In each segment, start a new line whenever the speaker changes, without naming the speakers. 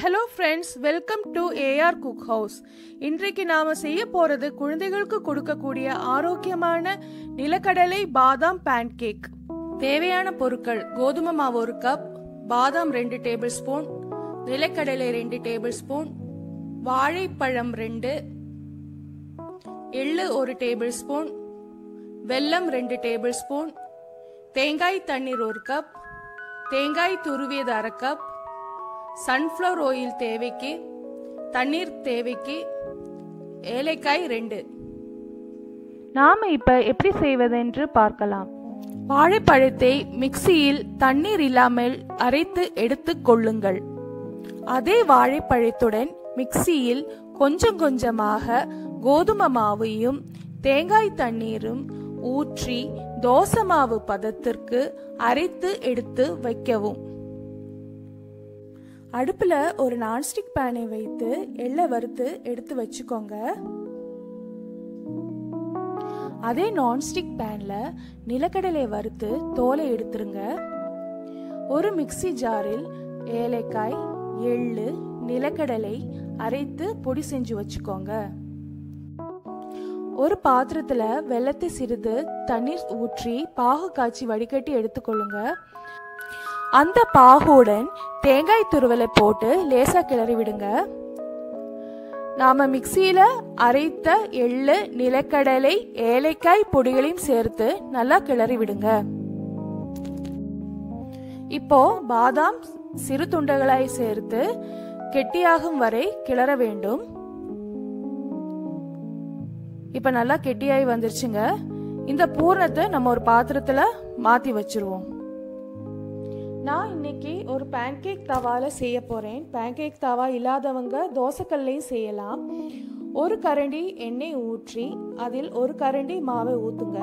hello friends welcome to AR cook house இன்றைக்கு நாம செய்ய போறது குழந்தைகளுக்கு கொடுக்கக்கூடிய ஆரோக்கியமான நிலக்கடலை பாதாம் பேன் கேக் தேவையான பொருட்கள் கோதுமை மாவு ஒரு கப் பாதாம் ரெண்டு டேபிள் ஸ்பூன் நிலக்கடலை ரெண்டு டேபிள் ஸ்பூன் வாழைப்பழம் ரெண்டு எள்ளு ஒரு டேபிள் ஸ்பூன் வெல்லம் ரெண்டு டேபிள் ஸ்பூன் தேங்காய் தண்ணீர் ஒரு கப் தேங்காய் துருவியது அரை கப் சன்ஃப்ளவர் ஆயில் தேவைக்கு தண்ணீர் தேவைக்கு ஏலக்காய் ரெண்டு
நாம இப்ப எப்படி செய்வதென்று பார்க்கலாம்
வாழைப்பழத்தை மிக்சியில் தண்ணீர் இல்லாமல் அரைத்து எடுத்துக் கொள்ளுங்கள் அதே வாழைப்பழத்துடன் மிக்சியில் கொஞ்சம் கொஞ்சமாக கோதுமை மாவையும் தேங்காய் தண்ணீரும் ஊற்றி தோசை மாவு பதத்திற்கு அரைத்து எடுத்து வைக்கவும் அடுப்புல ஒரு நான்ஸ்டிக் பேனை வைத்து எள்ளை வறுத்து எடுத்து வச்சுக்கோங்க அதே நான்ஸ்டிக் பேன்ல நிலக்கடலை வறுத்து தோலை எடுத்துருங்க ஒரு மிக்ஸி ஜாரில் ஏலக்காய் எள்ளு நிலக்கடலை அரைத்து பொடி செஞ்சு வச்சுக்கோங்க ஒரு பாத்திரத்துல வெள்ளத்தை சிறிது தண்ணீர் ஊற்றி பாகு காய்ச்சி வடிகட்டி எடுத்துக்கொள்ளுங்க அந்த பாகுடன் தேங்காய் துருவலை போட்டு லேசா கிளறி விடுங்க நாம மிக்சியில அரைத்த எள்ளு நிலக்கடலை ஏலக்காய் பொடிகளையும் சேர்த்து நல்லா கிளறி விடுங்க இப்போ பாதாம் சிறு துண்டுகளாய் சேர்த்து கெட்டியாகும் வரை கிளற வேண்டும் இப்ப நல்லா கெட்டியாகி வந்துருச்சுங்க இந்த பூரணத்தை நம்ம ஒரு பாத்திரத்துல மாத்தி வச்சிருவோம் நான் இன்னைக்கு ஒரு பேன்கேக் தவால செய்ய போறேன் பேன்கேக் தவா இல்லாதவங்க தோசைக்கல்லையும் செய்யலாம் ஒரு கரண்டி எண்ணெய் ஊற்றி அதில் ஒரு கரண்டி மாவை ஊத்துங்க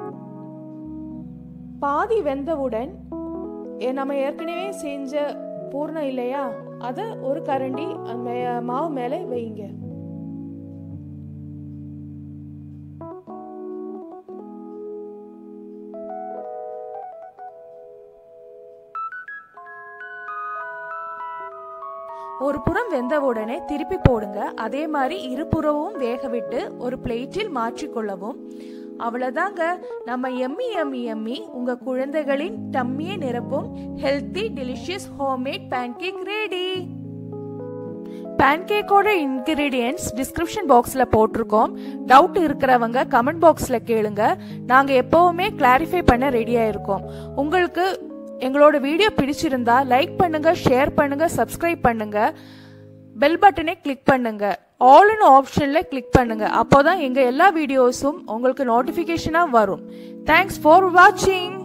பாதி வெந்தவுடன் எ- நம்ம ஏற்கனவே செஞ்ச பூர்ணம் இல்லையா அதை ஒரு கரண்டி அந்த மே- மாவு மேலே வைங்க ஒரு புறம் வெந்த உடனே திருப்பி போடுங்க அதே மாதிரி இருபுறமும் வேக விட்டு ஒரு பிளேட்டில் மாற்றிக்கொள்ளவும் அவ்வளவுதாங்க நம்ம எம்மி எம்மி எம்மி உங்க குழந்தைகளின் டம்மியை நிரப்பும் healthy delicious homemade pancake ready பேன்கேக்கோட இன்கிரீடியன்ட்ஸ் டிஸ்கிரிப்ஷன் பாக்ஸில் போட்டிருக்கோம் டவுட் இருக்கிறவங்க கமெண்ட் பாக்ஸில் கேளுங்க நாங்கள் எப்போவுமே கிளாரிஃபை பண்ண ரெடியாக இருக்கோம் உங்களுக்கு எங்களோட வீடியோ பிடிச்சிருந்தா லைக் பண்ணுங்க ஷேர் பண்ணுங்க சப்ஸ்கிரைப் பண்ணுங்க பெல் பட்டனை கிளிக் பண்ணுங்க ஆல்னு ஆப்ஷனில் கிளிக் பண்ணுங்க அப்போதான் எங்கள் எல்லா வீடியோஸும் உங்களுக்கு நோட்டிஃபிகேஷனாக வரும் தேங்க்ஸ் ஃபார் வாட்சிங்